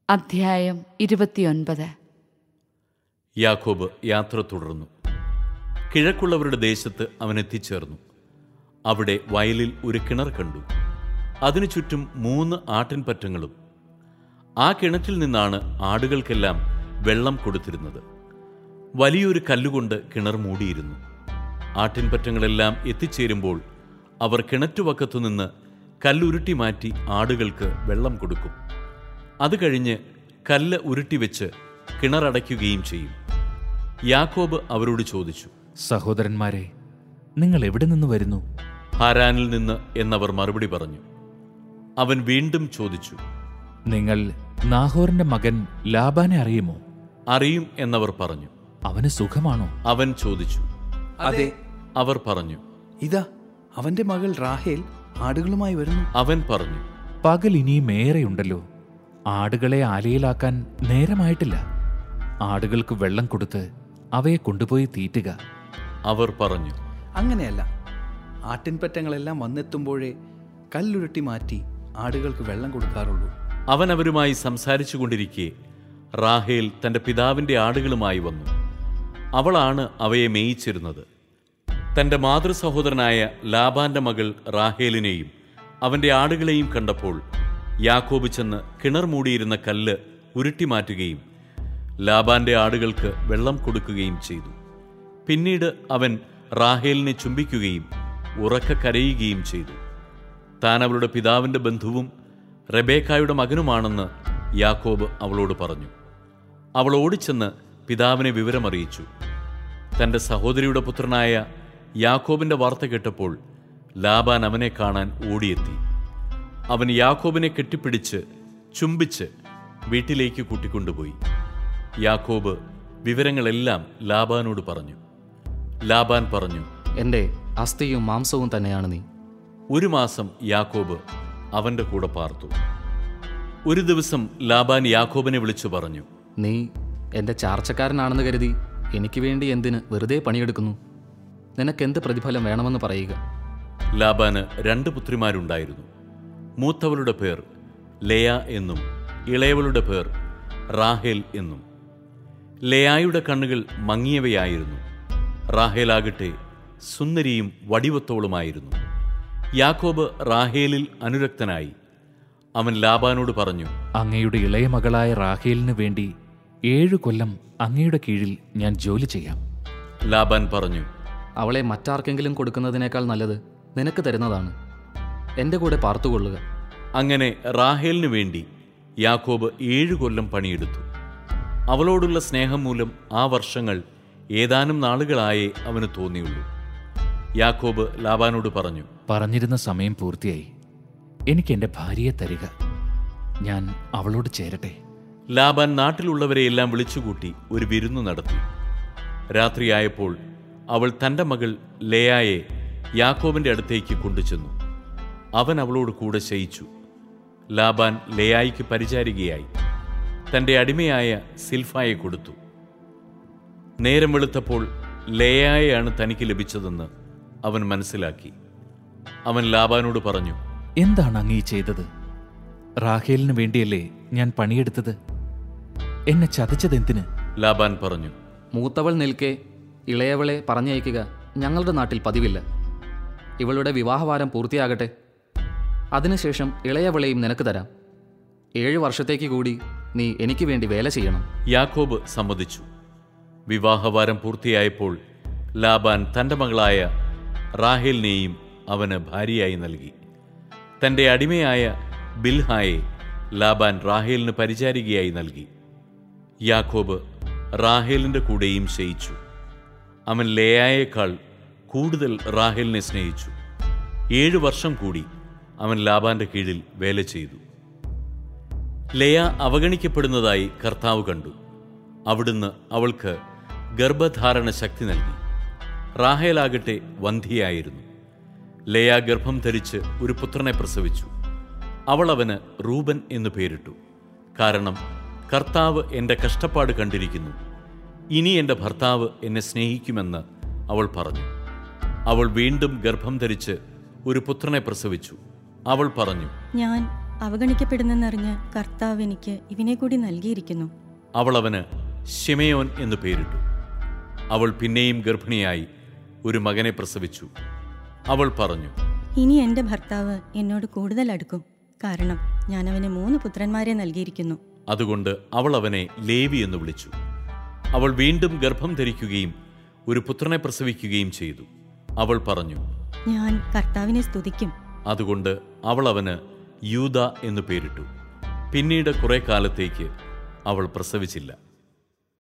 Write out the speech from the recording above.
അധ്യായം ഇരുപത്തിയൊൻപത് യാക്കോബ് യാത്ര തുടർന്നു കിഴക്കുള്ളവരുടെ ദേശത്ത് അവൻ എത്തിച്ചേർന്നു അവിടെ വയലിൽ ഒരു കിണർ കണ്ടു അതിനു ചുറ്റും മൂന്ന് ആട്ടിൻപറ്റങ്ങളും ആ കിണറ്റിൽ നിന്നാണ് ആടുകൾക്കെല്ലാം വെള്ളം കൊടുത്തിരുന്നത് വലിയൊരു കല്ലുകൊണ്ട് കിണർ മൂടിയിരുന്നു ആട്ടിൻപറ്റങ്ങളെല്ലാം എത്തിച്ചേരുമ്പോൾ അവർ കിണറ്റുവക്കത്തുനിന്ന് കല്ലുരുട്ടി മാറ്റി ആടുകൾക്ക് വെള്ളം കൊടുക്കും അത് കഴിഞ്ഞ് കല്ല് ഉരുട്ടിവെച്ച് കിണറടയ്ക്കുകയും ചെയ്യും യാക്കോബ് അവരോട് ചോദിച്ചു സഹോദരന്മാരെ നിങ്ങൾ എവിടെ നിന്ന് വരുന്നു ഹാരാനിൽ നിന്ന് എന്നവർ മറുപടി പറഞ്ഞു അവൻ വീണ്ടും ചോദിച്ചു നിങ്ങൾ നാഹോറിന്റെ മകൻ ലാബാനെ അറിയുമോ അറിയും എന്നവർ പറഞ്ഞു അവന് സുഖമാണോ അവൻ ചോദിച്ചു അതെ അവർ പറഞ്ഞു ഇതാ അവന്റെ മകൾ റാഹേൽ ആടുകളുമായി വരുന്നു അവൻ പറഞ്ഞു പകൽ ഇനിയും ഏറെയുണ്ടല്ലോ ആടുകളെ ആലയിലാക്കാൻ നേരമായിട്ടില്ല ആടുകൾക്ക് വെള്ളം കൊടുത്ത് അവയെ കൊണ്ടുപോയി തീറ്റുക അവർ പറഞ്ഞു അങ്ങനെയല്ല ആട്ടിൻപറ്റങ്ങളെല്ലാം വന്നെത്തുമ്പോഴേ കല്ലുരുട്ടി മാറ്റി ആടുകൾക്ക് വെള്ളം കൊടുക്കാറുള്ളൂ അവൻ അവരുമായി സംസാരിച്ചു കൊണ്ടിരിക്കെ റാഹേൽ തന്റെ പിതാവിന്റെ ആടുകളുമായി വന്നു അവളാണ് അവയെ മേയിച്ചിരുന്നത് തന്റെ മാതൃസഹോദരനായ ലാബാന്റെ മകൾ റാഹേലിനെയും അവന്റെ ആടുകളെയും കണ്ടപ്പോൾ യാക്കോബ് ചെന്ന് കിണർ മൂടിയിരുന്ന കല്ല് ഉരുട്ടിമാറ്റുകയും ലാബാന്റെ ആടുകൾക്ക് വെള്ളം കൊടുക്കുകയും ചെയ്തു പിന്നീട് അവൻ റാഹേലിനെ ചുംബിക്കുകയും ഉറക്ക കരയുകയും ചെയ്തു താൻ അവളുടെ പിതാവിന്റെ ബന്ധുവും റെബേക്കായുടെ മകനുമാണെന്ന് യാക്കോബ് അവളോട് പറഞ്ഞു അവൾ ഓടിച്ചെന്ന് പിതാവിനെ വിവരമറിയിച്ചു തന്റെ സഹോദരിയുടെ പുത്രനായ യാക്കോബിന്റെ വാർത്ത കേട്ടപ്പോൾ ലാബാൻ അവനെ കാണാൻ ഓടിയെത്തി അവൻ യാക്കോബിനെ കെട്ടിപ്പിടിച്ച് ചുംബിച്ച് വീട്ടിലേക്ക് കൂട്ടിക്കൊണ്ടുപോയി യാക്കോബ് വിവരങ്ങളെല്ലാം ലാബാനോട് പറഞ്ഞു ലാബാൻ പറഞ്ഞു എൻ്റെ അസ്ഥിയും മാംസവും തന്നെയാണ് നീ ഒരു മാസം യാക്കോബ് അവന്റെ കൂടെ പാർത്തു ഒരു ദിവസം ലാബാൻ യാക്കോബിനെ വിളിച്ചു പറഞ്ഞു നീ എൻ്റെ ചാർച്ചക്കാരനാണെന്ന് കരുതി എനിക്ക് വേണ്ടി എന്തിന് വെറുതെ പണിയെടുക്കുന്നു നിനക്കെന്ത് പ്രതിഫലം വേണമെന്ന് പറയുക ലാബാന് രണ്ട് പുത്രിമാരുണ്ടായിരുന്നു മൂത്തവളുടെ പേർ ലെയ എന്നും ഇളയവളുടെ പേർ റാഹേൽ എന്നും ലെയായുടെ കണ്ണുകൾ മങ്ങിയവയായിരുന്നു റാഹേലാകട്ടെ സുന്ദരിയും വടിവത്തോളുമായിരുന്നു യാക്കോബ് റാഹേലിൽ അനുരക്തനായി അവൻ ലാബാനോട് പറഞ്ഞു അങ്ങയുടെ ഇളയ മകളായ റാഹേലിന് വേണ്ടി ഏഴു കൊല്ലം അങ്ങയുടെ കീഴിൽ ഞാൻ ജോലി ചെയ്യാം ലാബാൻ പറഞ്ഞു അവളെ മറ്റാർക്കെങ്കിലും കൊടുക്കുന്നതിനേക്കാൾ നല്ലത് നിനക്ക് തരുന്നതാണ് എൻ്റെ കൂടെ പാർത്തുകൊള്ളുക അങ്ങനെ റാഹേലിനു വേണ്ടി യാക്കോബ് ഏഴു കൊല്ലം പണിയെടുത്തു അവളോടുള്ള സ്നേഹം മൂലം ആ വർഷങ്ങൾ ഏതാനും നാളുകളായേ അവന് തോന്നിയുള്ളൂ യാക്കോബ് ലാബാനോട് പറഞ്ഞു പറഞ്ഞിരുന്ന സമയം പൂർത്തിയായി എനിക്ക് എൻ്റെ ഭാര്യയെ തരിക ഞാൻ അവളോട് ചേരട്ടെ ലാബാൻ നാട്ടിലുള്ളവരെയെല്ലാം വിളിച്ചുകൂട്ടി ഒരു വിരുന്നു നടത്തി രാത്രിയായപ്പോൾ അവൾ തന്റെ മകൾ ലേയായെ യാക്കോബിന്റെ അടുത്തേക്ക് കൊണ്ടുചെന്നു അവൻ അവളോട് കൂടെ ശയിച്ചു ലാബാൻ ലേയായിക്ക് പരിചാരികയായി തന്റെ അടിമയായ സിൽഫായെ കൊടുത്തു നേരം വെളുത്തപ്പോൾ ലേയായെയാണ് തനിക്ക് ലഭിച്ചതെന്ന് അവൻ മനസ്സിലാക്കി അവൻ ലാബാനോട് പറഞ്ഞു എന്താണ് അങ്ങ് ഈ ചെയ്തത് റാഹേലിന് വേണ്ടിയല്ലേ ഞാൻ പണിയെടുത്തത് എന്നെ ചതിച്ചതെന്തിന് ലാബാൻ പറഞ്ഞു മൂത്തവൾ നിൽക്കെ ഇളയവളെ പറഞ്ഞയക്കുക ഞങ്ങളുടെ നാട്ടിൽ പതിവില്ല ഇവളുടെ വിവാഹവാരം പൂർത്തിയാകട്ടെ അതിനുശേഷം ഇളയവളെയും നിനക്ക് തരാം ഏഴ് വർഷത്തേക്ക് കൂടി നീ എനിക്ക് വേണ്ടി വേല ചെയ്യണം യാക്കോബ് സമ്മതിച്ചു വിവാഹവാരം പൂർത്തിയായപ്പോൾ ലാബാൻ തന്റെ മകളായ റാഹേലിനെയും അവന് ഭാര്യയായി നൽകി തന്റെ അടിമയായ ബിൽഹായെ ലാബാൻ റാഹേലിന് പരിചാരികയായി നൽകി യാക്കോബ് റാഹേലിന്റെ കൂടെയും ശയിച്ചു അവൻ ലേയായേക്കാൾ കൂടുതൽ റാഹേലിനെ സ്നേഹിച്ചു ഏഴു വർഷം കൂടി അവൻ ലാബാന്റെ കീഴിൽ വേല ചെയ്തു ലെയ അവഗണിക്കപ്പെടുന്നതായി കർത്താവ് കണ്ടു അവിടുന്ന് അവൾക്ക് ഗർഭധാരണ ശക്തി നൽകി റാഹേലാകട്ടെ വന്ധിയായിരുന്നു ലെയ ഗർഭം ധരിച്ച് ഒരു പുത്രനെ പ്രസവിച്ചു അവൾ അവന് റൂബൻ എന്നു പേരിട്ടു കാരണം കർത്താവ് എൻ്റെ കഷ്ടപ്പാട് കണ്ടിരിക്കുന്നു ഇനി എൻ്റെ ഭർത്താവ് എന്നെ സ്നേഹിക്കുമെന്ന് അവൾ പറഞ്ഞു അവൾ വീണ്ടും ഗർഭം ധരിച്ച് ഒരു പുത്രനെ പ്രസവിച്ചു അവൾ പറഞ്ഞു ഞാൻ അവഗണിക്കപ്പെടുന്നെന്നറിഞ്ഞ് കർത്താവ് എനിക്ക് ഇവനെ കൂടി നൽകിയിരിക്കുന്നു അവൾ അവന് ഷിമയോൻ എന്നു പേരിട്ടു അവൾ പിന്നെയും ഗർഭിണിയായി ഒരു മകനെ പ്രസവിച്ചു അവൾ പറഞ്ഞു ഇനി എൻ്റെ ഭർത്താവ് എന്നോട് കൂടുതൽ അടുക്കും കാരണം ഞാൻ അവന് മൂന്ന് പുത്രന്മാരെ നൽകിയിരിക്കുന്നു അതുകൊണ്ട് അവൾ അവനെ ലേവി എന്ന് വിളിച്ചു അവൾ വീണ്ടും ഗർഭം ധരിക്കുകയും ഒരു പുത്രനെ പ്രസവിക്കുകയും ചെയ്തു അവൾ പറഞ്ഞു ഞാൻ കർത്താവിനെ സ്തുതിക്കും അതുകൊണ്ട് അവൾ അവന് യൂത എന്നു പേരിട്ടു പിന്നീട് കുറെ കാലത്തേക്ക് അവൾ പ്രസവിച്ചില്ല